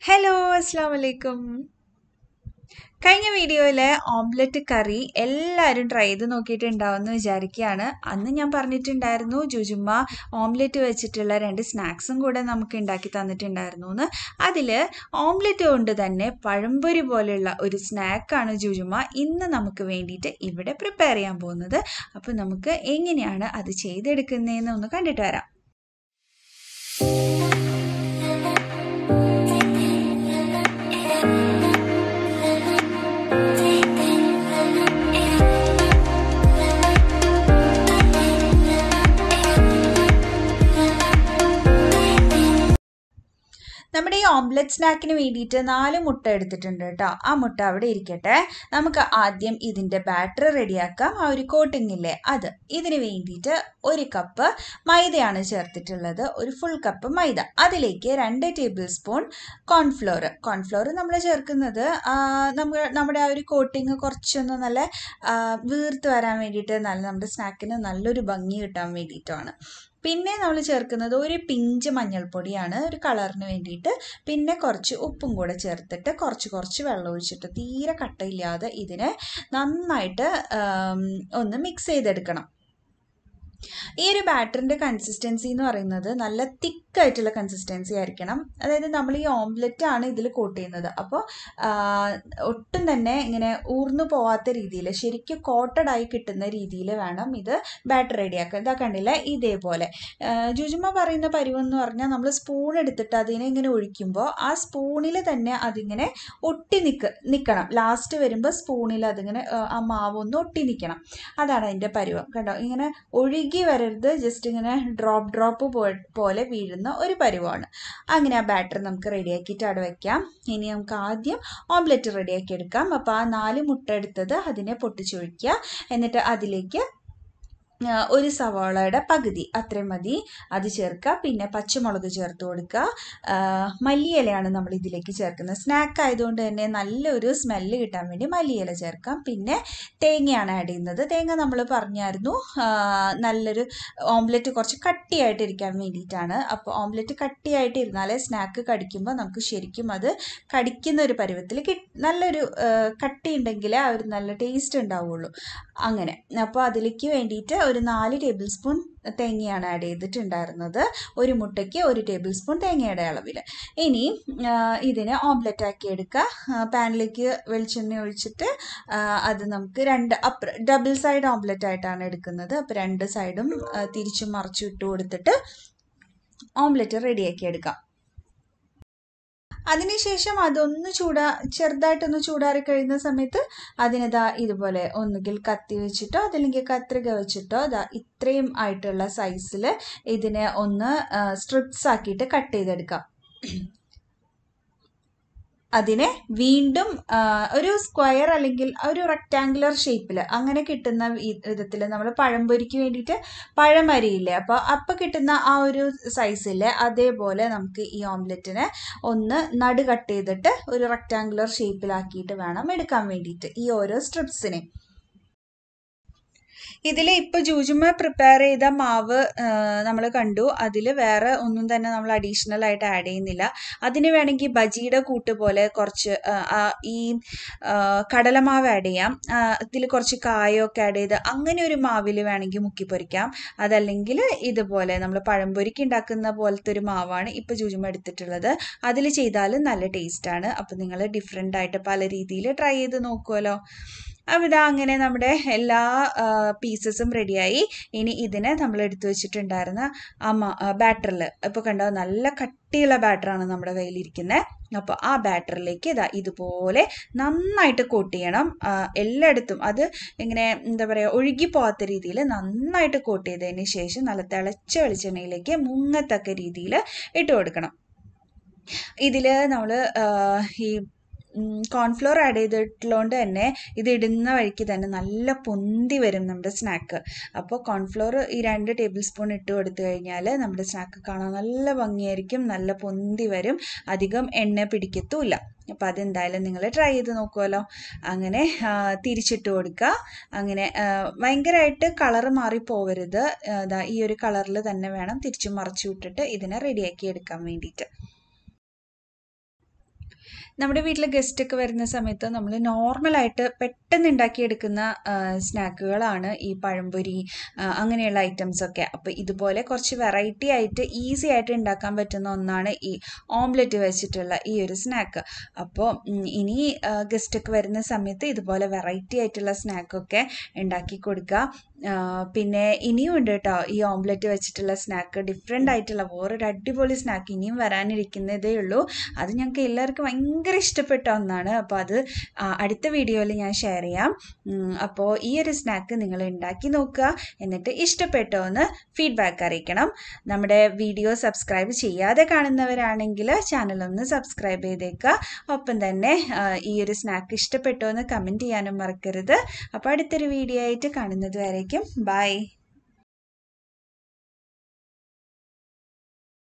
hello അസ്സാം വലൈക്കും കഴിഞ്ഞ വീഡിയോയിൽ ഓംലെറ്റ് കറി എല്ലാവരും ട്രൈ ചെയ്ത് നോക്കിയിട്ടുണ്ടാവുമെന്ന് വിചാരിക്കുകയാണ് അന്ന് ഞാൻ പറഞ്ഞിട്ടുണ്ടായിരുന്നു ജുജുമ്മ ഓംലെറ്റ് വെച്ചിട്ടുള്ള രണ്ട് സ്നാക്സും കൂടെ നമുക്ക് ഉണ്ടാക്കി തന്നിട്ടുണ്ടായിരുന്നു എന്ന് അതിൽ ഓംലെറ്റ് കൊണ്ട് തന്നെ പഴംപൊരി പോലെയുള്ള ഒരു സ്നാക്കാണ് ജുജുമ്മ ഇന്ന് നമുക്ക് വേണ്ടിയിട്ട് ഇവിടെ പ്രിപ്പയർ ചെയ്യാൻ പോകുന്നത് അപ്പോൾ നമുക്ക് എങ്ങനെയാണ് അത് ചെയ്തെടുക്കുന്നതെന്ന് ഒന്ന് കണ്ടിട്ട് വരാം നമ്മുടെ ഈ ഓംലെറ്റ് സ്നാക്കിന് വേണ്ടിയിട്ട് നാല് മുട്ട എടുത്തിട്ടുണ്ട് കേട്ടോ ആ മുട്ട അവിടെ ഇരിക്കട്ടെ നമുക്ക് ആദ്യം ഇതിൻ്റെ ബാറ്റർ റെഡിയാക്കാം ആ ഒരു കോട്ടിംഗ് ഇല്ലേ അത് ഇതിന് വേണ്ടിയിട്ട് ഒരു കപ്പ് മൈദയാണ് ചേർത്തിട്ടുള്ളത് ഒരു ഫുൾ കപ്പ് മൈദ അതിലേക്ക് രണ്ട് ടേബിൾ സ്പൂൺ കോൺഫ്ലോർ കോൺഫ്ലോർ നമ്മൾ ചേർക്കുന്നത് നമ്മൾ നമ്മുടെ ആ ഒരു കോട്ടിങ് കുറച്ചൊന്ന് നല്ല വീർത്ത് വരാൻ വേണ്ടിയിട്ട് നല്ല നമ്മുടെ സ്നാക്കിന് നല്ലൊരു ഭംഗി കിട്ടാൻ വേണ്ടിയിട്ടാണ് പിന്നെ നമ്മൾ ചേർക്കുന്നത് ഒരു പിഞ്ച് മഞ്ഞൾപ്പൊടിയാണ് ഒരു കളറിന് വേണ്ടിയിട്ട് പിന്നെ കുറച്ച് ഉപ്പും കൂടെ ചേർത്തിട്ട് കുറച്ച് കുറച്ച് വെള്ളം ഒഴിച്ചിട്ട് തീരെ കട്ടയില്ലാതെ ഇതിനെ നന്നായിട്ട് ഒന്ന് മിക്സ് ചെയ്തെടുക്കണം ഈ ഒരു ബാറ്ററിൻ്റെ കൺസിസ്റ്റൻസി എന്ന് പറയുന്നത് നല്ല തിക്കായിട്ടുള്ള കൺസിസ്റ്റൻസി ആയിരിക്കണം അതായത് നമ്മൾ ഈ ഓംലെറ്റ് ആണ് ഇതിൽ കോട്ട് ചെയ്യുന്നത് അപ്പോൾ ഒട്ടും തന്നെ ഇങ്ങനെ ഊർന്നു പോവാത്ത രീതിയിൽ ശരിക്കും കോട്ടഡ് ആയി കിട്ടുന്ന രീതിയിൽ വേണം ഇത് ബാറ്റർ റെഡിയാക്കാൻ ഇതാ കണ്ടില്ല ഇതേപോലെ ജുജുമ പറയുന്ന പരിവെന്ന് പറഞ്ഞാൽ നമ്മൾ സ്പൂൺ എടുത്തിട്ട് അതിനെ ഇങ്ങനെ ഒഴിക്കുമ്പോൾ ആ സ്പൂണിൽ തന്നെ അതിങ്ങനെ ഒട്ടി നിൽക്ക നിൽക്കണം ലാസ്റ്റ് വരുമ്പോൾ സ്പൂണിൽ അതിങ്ങനെ ആ മാവ് ഒന്ന് ഒട്ടി നിൽക്കണം അതാണ് അതിൻ്റെ പരുവം കണ്ടോ ഇങ്ങനെ ഒഴുകി വരരുത് ജസ്റ്റ് ഇങ്ങനെ ഡ്രോപ്പ് ഡ്രോപ്പ് പോലെ വീഴുന്ന ഒരു പരുവമാണ് അങ്ങനെ ആ ബാറ്റർ നമുക്ക് റെഡിയാക്കിയിട്ട് അവിടെ വയ്ക്കാം ഇനി നമുക്ക് ആദ്യം ഓംലെറ്റ് റെഡിയാക്കി എടുക്കാം അപ്പോൾ ആ നാല് മുട്ട എടുത്തത് അതിനെ പൊട്ടിച്ചൊഴിക്കുക എന്നിട്ട് അതിലേക്ക് ഒരു സവാളയുടെ പകുതി അത്രയും മതി അത് ചേർക്കുക പിന്നെ പച്ചമുളക് ചേർത്ത് കൊടുക്കുക മല്ലിയിലയാണ് നമ്മൾ ഇതിലേക്ക് ചേർക്കുന്നത് സ്നാക്ക് ആയതുകൊണ്ട് തന്നെ നല്ലൊരു സ്മെല്ല് കിട്ടാൻ വേണ്ടി മല്ലിയില ചേർക്കാം പിന്നെ തേങ്ങയാണ് ആഡ് ചെയ്യുന്നത് തേങ്ങ നമ്മൾ പറഞ്ഞായിരുന്നു നല്ലൊരു ഓംലെറ്റ് കുറച്ച് കട്ടിയായിട്ട് ഇരിക്കാൻ വേണ്ടിയിട്ടാണ് അപ്പോൾ ഓംലെറ്റ് കട്ടിയായിട്ട് ഇരുന്നാലേ സ്നാക്ക് കടിക്കുമ്പോൾ നമുക്ക് ശരിക്കും അത് കടിക്കുന്ന ഒരു പരുവത്തിൽ നല്ലൊരു കട്ടി ഉണ്ടെങ്കിലേ ആ ഒരു നല്ല ടേസ്റ്റ് ഉണ്ടാവുള്ളൂ അങ്ങനെ അപ്പോൾ അതിലേക്ക് വേണ്ടിയിട്ട് ഒരു നാല് ടേബിൾ സ്പൂൺ തേങ്ങയാണ് ആഡ് ചെയ്തിട്ടുണ്ടായിരുന്നത് ഒരു മുട്ടയ്ക്ക് ഒരു ടേബിൾ സ്പൂൺ തേങ്ങയുടെ അളവിൽ ഇനി ഇതിനെ ഓംലെറ്റ് ആക്കി എടുക്കുക പാനിലേക്ക് വെളിച്ചെണ്ണ ഒഴിച്ചിട്ട് അത് നമുക്ക് രണ്ട് അപ്പ ഡബിൾ സൈഡ് ഓംലെറ്റ് ആയിട്ടാണ് എടുക്കുന്നത് അപ്പോൾ രണ്ട് സൈഡും തിരിച്ചും മറിച്ചും ഇട്ട് കൊടുത്തിട്ട് ഓംലെറ്റ് റെഡിയാക്കി എടുക്കാം അതിനുശേഷം അതൊന്ന് ചൂടാ ചെറുതായിട്ടൊന്ന് ചൂടാറി കഴിയുന്ന സമയത്ത് അതിനിതാ ഇതുപോലെ ഒന്നുകിൽ കത്തി വെച്ചിട്ടോ അതല്ലെങ്കിൽ കത്രിക വെച്ചിട്ടോ ഇതാ ഇത്രയും ആയിട്ടുള്ള സൈസിൽ ഇതിനെ ഒന്ന് സ്ട്രിപ്സ് ആക്കിയിട്ട് കട്ട് ചെയ്തെടുക്കാം അതിനെ വീണ്ടും ഒരു സ്ക്വയർ അല്ലെങ്കിൽ ഒരു റെക്റ്റാങ്കുലർ ഷേപ്പിൽ അങ്ങനെ കിട്ടുന്ന വിധത്തിൽ നമ്മൾ പഴംപൊരിക്ക് വേണ്ടിയിട്ട് പഴമരിയില്ലേ അപ്പോൾ അപ്പം കിട്ടുന്ന ആ ഒരു സൈസില്ലേ അതേപോലെ നമുക്ക് ഈ ഓംലെറ്റിനെ ഒന്ന് നടു കട്ട് ചെയ്തിട്ട് ഒരു റെക്റ്റാങ്കുലർ ഷേപ്പിലാക്കിയിട്ട് വേണം എടുക്കാൻ വേണ്ടിയിട്ട് ഈ ഓരോ സ്ട്രിപ്സിനെ ഇതിൽ ഇപ്പോൾ ജൂജുമ പ്രിപ്പയർ ചെയ്ത മാവ് നമ്മൾ കണ്ടു അതിൽ വേറെ ഒന്നും തന്നെ നമ്മൾ അഡീഷണൽ ആയിട്ട് ആഡ് ചെയ്യുന്നില്ല അതിന് വേണമെങ്കിൽ ബജിയുടെ കൂട്ട് പോലെ കുറച്ച് ഈ കടലമാവ് ആഡ് ചെയ്യാം ഇതിൽ കുറച്ച് കായൊക്കെ ആഡ് ചെയ്ത് അങ്ങനെ ഒരു മാവിൽ വേണമെങ്കിൽ മുക്കി പൊരിക്കാം അതല്ലെങ്കിൽ ഇതുപോലെ നമ്മൾ പഴംപൊരിക്ക് ഉണ്ടാക്കുന്ന പോലത്തെ ഒരു മാവാണ് ഇപ്പോൾ ജൂജുമ എടുത്തിട്ടുള്ളത് അതിൽ ചെയ്താലും നല്ല ടേസ്റ്റാണ് അപ്പോൾ നിങ്ങൾ ഡിഫറെൻ്റ് ആയിട്ട് പല രീതിയിൽ ട്രൈ ചെയ്ത് നോക്കുമല്ലോ അപ്പോൾ ഇതാ അങ്ങനെ നമ്മുടെ എല്ലാ പീസസും റെഡിയായി ഇനി ഇതിനെ നമ്മൾ എടുത്തു വെച്ചിട്ടുണ്ടായിരുന്ന ആ ബാറ്ററിൽ ഇപ്പോൾ കണ്ടോ നല്ല കട്ടിയുള്ള ബാറ്ററാണ് നമ്മുടെ കയ്യിലിരിക്കുന്നത് അപ്പോൾ ആ ബാറ്ററിലേക്ക് ഇതാ ഇതുപോലെ നന്നായിട്ട് കോട്ട് ചെയ്യണം എല്ലായിടത്തും അത് ഇങ്ങനെ എന്താ പറയുക ഒഴുകി പോകാത്ത രീതിയിൽ നന്നായിട്ട് കോട്ട് ചെയ്തതിന് ശേഷം നല്ല തിളച്ച വെളിച്ചെണ്ണയിലേക്ക് മുങ്ങത്തക്ക രീതിയിൽ ഇട്ട് കൊടുക്കണം ഇതിൽ നമ്മൾ ഈ കോൺഫ്ലോർ ആഡ് ചെയ്തിട്ടുള്ളതുകൊണ്ട് തന്നെ ഇത് ഇടുന്ന വഴിക്ക് തന്നെ നല്ല പൊന്തി വരും നമ്മുടെ സ്നാക്ക് അപ്പോൾ കോൺഫ്ലോർ ഈ രണ്ട് ടേബിൾ സ്പൂൺ ഇട്ട് കൊടുത്തു കഴിഞ്ഞാൽ നമ്മുടെ സ്നാക്ക് കാണാൻ നല്ല ഭംഗിയായിരിക്കും നല്ല പൊന്തി വരും അധികം എണ്ണ പിടിക്കത്തുമില്ല അപ്പോൾ അതെന്തായാലും നിങ്ങൾ ട്രൈ ചെയ്ത് നോക്കുമല്ലോ അങ്ങനെ തിരിച്ചിട്ട് കൊടുക്കുക അങ്ങനെ ഭയങ്കരമായിട്ട് കളറ് മാറി പോവരുത് ഇതാ ഈ ഒരു കളറിൽ തന്നെ വേണം തിരിച്ചു മറിച്ചു വിട്ടിട്ട് ഇതിനെ റെഡിയാക്കി എടുക്കാൻ വേണ്ടിയിട്ട് നമ്മുടെ വീട്ടിൽ ഗസ്റ്റ് ഒക്കെ വരുന്ന സമയത്ത് നമ്മൾ നോർമലായിട്ട് പെട്ടെന്ന് ഉണ്ടാക്കിയെടുക്കുന്ന സ്നാക്കുകളാണ് ഈ പഴംപൊരി ആ, അങ്ങനെയുള്ള ഐറ്റംസ് ഒക്കെ അപ്പോൾ ഇതുപോലെ കുറച്ച് വെറൈറ്റി ആയിട്ട് ഈസി ആയിട്ട് ഉണ്ടാക്കാൻ പറ്റുന്ന ഒന്നാണ് ഈ ഓംലെറ്റ് വെച്ചിട്ടുള്ള ഈ ഒരു സ്നാക്ക് അപ്പോൾ ഇനി ഗസ്റ്റ് ഒക്കെ വരുന്ന സമയത്ത് ഇതുപോലെ വെറൈറ്റി ആയിട്ടുള്ള സ്നാക്കൊക്കെ ഉണ്ടാക്കി കൊടുക്കുക ആ, പിന്നെ ഇനിയും ഉണ്ട് കേട്ടോ ഈ ഓംലെറ്റ് വെച്ചിട്ടുള്ള സ്നാക്ക് ഡിഫറെൻ്റ് ആയിട്ടുള്ള വേറൊരു അടിപൊളി സ്നാക്ക് ഇനിയും വരാനിരിക്കുന്നതേ ഉള്ളൂ അത് ഞങ്ങൾക്ക് എല്ലാവർക്കും ഭയങ്കര ഇഷ്ടപ്പെട്ട ഒന്നാണ് അപ്പോൾ അത് ആ, അടുത്ത വീഡിയോയിൽ ഞാൻ ഷെയർ ചെയ്യാം ഉം, അപ്പോൾ ഈ ഒരു സ്നാക്ക് നിങ്ങൾ ഉണ്ടാക്കി നോക്കുക എന്നിട്ട് ഇഷ്ടപ്പെട്ടോ എന്ന് ഫീഡ്ബാക്ക് അറിയിക്കണം നമ്മുടെ വീഡിയോ സബ്സ്ക്രൈബ് ചെയ്യാതെ കാണുന്നവരാണെങ്കിൽ ചാനൽ ഒന്ന് സബ്സ്ക്രൈബ് ചെയ്തേക്കുക ഒപ്പം തന്നെ ആ, ഈ ഒരു സ്നാക്ക് ഇഷ്ടപ്പെട്ടോ എന്ന് കമൻറ്റ് ചെയ്യാനും മറക്കരുത് അപ്പോൾ അടുത്തൊരു വീഡിയോ ആയിട്ട് കാണുന്നത് വരേക്കും ബൈ